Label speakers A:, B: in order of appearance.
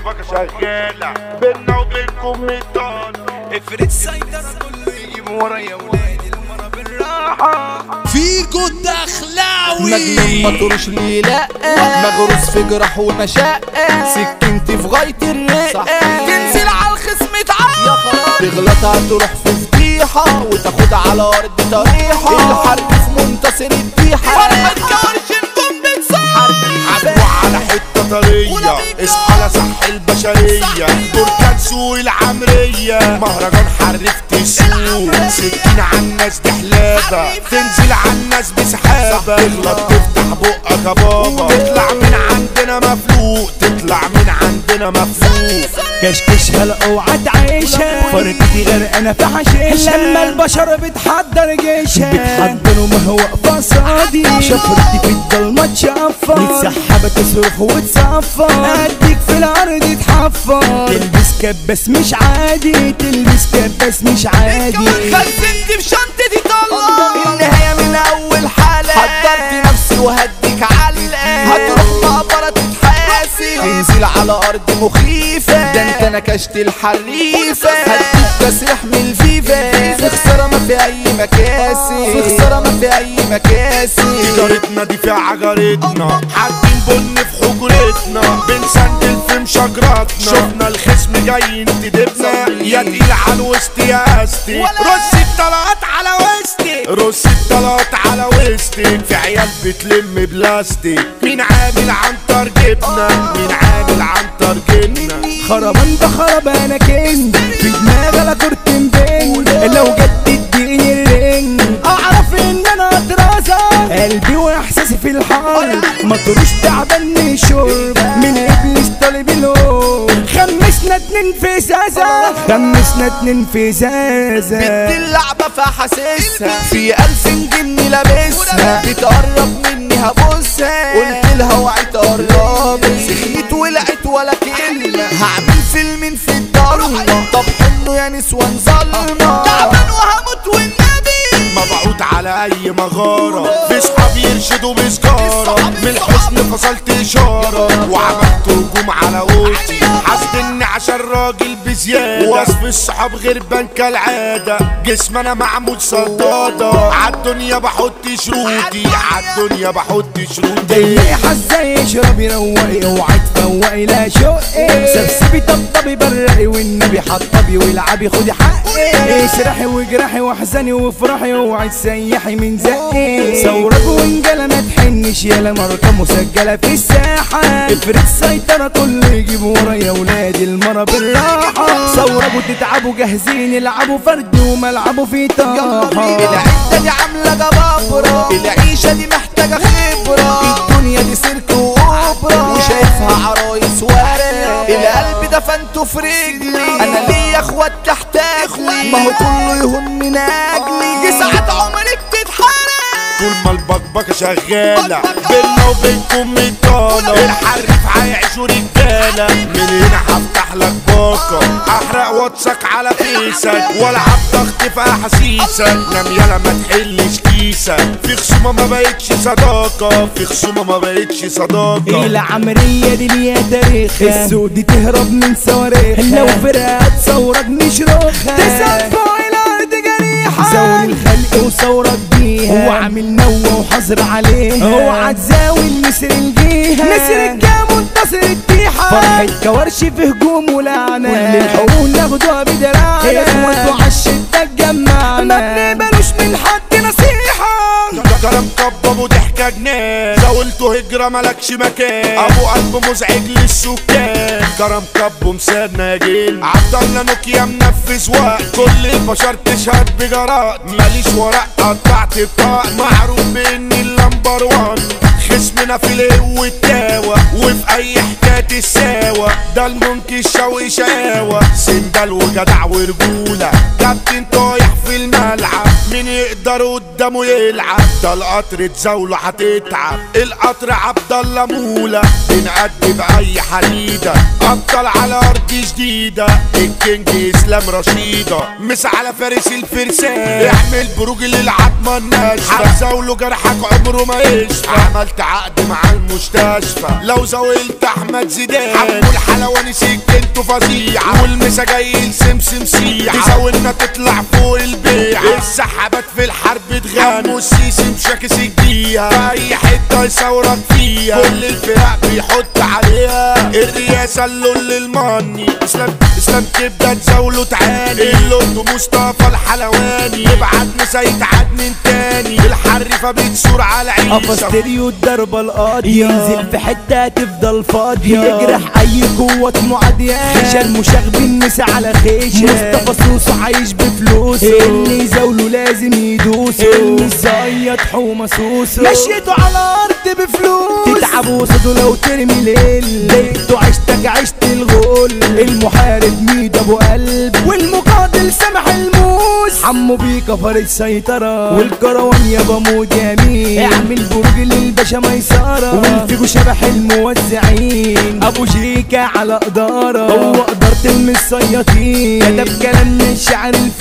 A: بكبكة شغالة بينا وبينكم ميتان
B: افرد سيطرة كله يجيب ورايا ولادي المرة بالراحة
C: فيكو الدخلاوي
D: مجنون ما تروش ليه لا مغروس في جراح ومشاق سكنتي في غاية الرق تنزل على الخصم تعاق تغلط هتروح في فضيحة وتاخد على أرض طريحة الحرب في منتصر الديحة فرحة كورش نقوم
A: عدوا على حتة طرية اصحى لصح البشرية بركان سوق العمرية مهرجان حرفت السوق سكين على الناس دي حلابة تنزل على الناس بسحابة تغلط تفتح بقك يا بابا تطلع من عندنا مفلوق تطلع من عندنا مفلوق
E: كشكش هلا اوعى تعيشها فرقتي غرقانه في حشيشها لما البشر بتحضر جيشها بتحضروا ما هو فصادي شفرتي في الضلمه تشفر متسحبه تصرخ وتصفر اديك في الارض تحفر تلبس كباس مش عادي تلبس كباس مش عادي
D: خزنت في شنطتي طلع النهاية من أول حالة حضرت نفسي وهديك علقة هتروح مقبرة تتحاسب تنزل على أرض مخيفة ده انت نكشت الحريفة هديك تسريح من الفيفا في خسارة ما في أي مكاسب في خسارة ما في أي مكاسب
A: جارتنا دي في عجرتنا حاطين بن في حجرتنا بنسندل في مشجراتنا شفنا الخصم جاي ينتدبنا يا تقيل على الوسط يا استي رص الطلقات على وسطي رص الطلقات على وسطي في عيال بتلم بلاستيك مين عامل عن ترجتنا مين عامل عن ترجتنا
E: خربان ده خربانة كنج في دماغي لا كرتين بين لو جد اديني الرنج اعرف ان انا اترازة قلبي واحساسي في الحر مطروش تعبان من الشرب من ابليس طالب الهوب خمسنا اتنين في زازة خمسنا اتنين في زازة
D: بدي اللعبة فحاسسها في ألف جنيه لابسها بتقرب مني هبوسها قلت لها اوعي تقربي سخنت ولعت ولا كلمة هعمل فيلم في الضلمة طب حنه يا نسوان ظلمة تعبان وهموت والنبي
A: مبعوت على اي مغارة في صحاب يرشدوا بسجارة من الحزن فصلت اشارة وعملت هجوم على اوتي حاسدني عشان راجل بزيادة وصف الصحاب غير بان كالعادة جسم انا معمول صدادة عالدنيا بحط شروطي عالدنيا بحط شروطي
E: دي حزة يشرب يروقي اوعي تفوقي لا شقي سبسبي طبطبي برقي والنبي حطبي والعبي خدي حقي اسرحي واجرحي واحزني وافرحي اوعي تسيحي من زقي ثورك وانجلة ما تحنش يالا ماركة مسجلة في الساحة افرد سيطرة كل يجيب ورايا ولادي المرة بالراحة ثورك وتتعبوا جاهزين يلعبوا فرد وملعبوا في طاحة
D: العدة دي عاملة جبابرة العيشة دي محتاجة خبرة الدنيا دي سيرك وأوبرا وشايفها عرايس ورق القلب دفنته في رجلي أنا ليا اخوات تحتاجلي ما هو كله يهون من أجلي دي ساعات عمري بتتحرق
A: طول ما البكبكة شغالة بينا وبينكم ميطانة الحرف هيعيشوا رجالة من هنا هفتح لك باقة احرق واتسك على فيسك والعب ضغط في احاسيسك نام يلا ما تحلش كيسك في خصومة ما بقتش صداقة في خصومة ما بقتش صداقة
E: العمرية دي ليها تاريخها السوق دي تهرب من صواريخها لو فرقة تصورك نشرخها تسعد فوق الأرض جريحة زول الخلق وصورك بيها هو عامل نوة وحظر عليها اوعى تزاول نسر الجيهة نسر الجام منتصر التيحة فرحة كورش في هجوم ولعنة كل الحقوق ناخدوها بدراعنا اخوات عالشدة اتجمعنا ما بنقبلوش من حد نصيحة
A: كلام كباب وضحكة جنان زاولته هجرة ملكش مكان ابو قلب مزعج للسكان كرم كب ومسادنا يا جيل عبد الله نوكيا منفذ وقت كل البشر تشهد بجرات ماليش ورق قطعت بطاق معروف باني اللمبر وان خصمنا في الهو والتاوى وفي اي حكاية الساوى ده المنكي الشوي شقاوة سندال وجدع ورجولة كابتن طايح في الملعب مين يقدر قدامه يلعب ده القطر تزاوله هتتعب القطر عبد الله مولى بنأدي بأي حديدة أبطال على أرض جديدة الكينج إسلام رشيدة مس على فارس الفرسان اعمل بروج للعظمة الناشفة هتزاوله جرحك عمره ما يشفى عملت عقد مع المستشفى لو وزاولت احمد زيدان عمو الحلواني سكنته فظيعة والمسا جاي لسمسم سيعة تزاولنا تطلع فوق البيع السحابات في الحرب تغني عمو السيسي مشاكس الجيها في اي حتة يصورك فيها كل الفرق بيحط عليها الرئاسة اللول الماني اسلام اسلام كبدة تزاوله تعاني اللوتو مصطفى الحلواني يبعت مسا يتعدن تاني الحرفة بتثور على عيسى
E: افاستريو الضربة القاضية ينزل في حتة تفضل فاضية يجرح اي قوة معادية خشن مشاغبين مسا على خيشة مصطفى سوسو عايش بفلوسه اللي يزاوله لازم يدوسه اللي زيط حومة سوسو مشيته على ارض بفلوس تتعب وصده لو ترمي ليل لقيته عشتك عشت الغول المحارب ميد ابو قلب والمقاتل سامح الموس عمو بيكا فار السيطرة والكروان يا بموت يمين اعمل برج للباشا ميسرة والفيجو شبح الموزعين ابو شيكا على قدارة هو قدرت من السياطين كتب كلام من شعر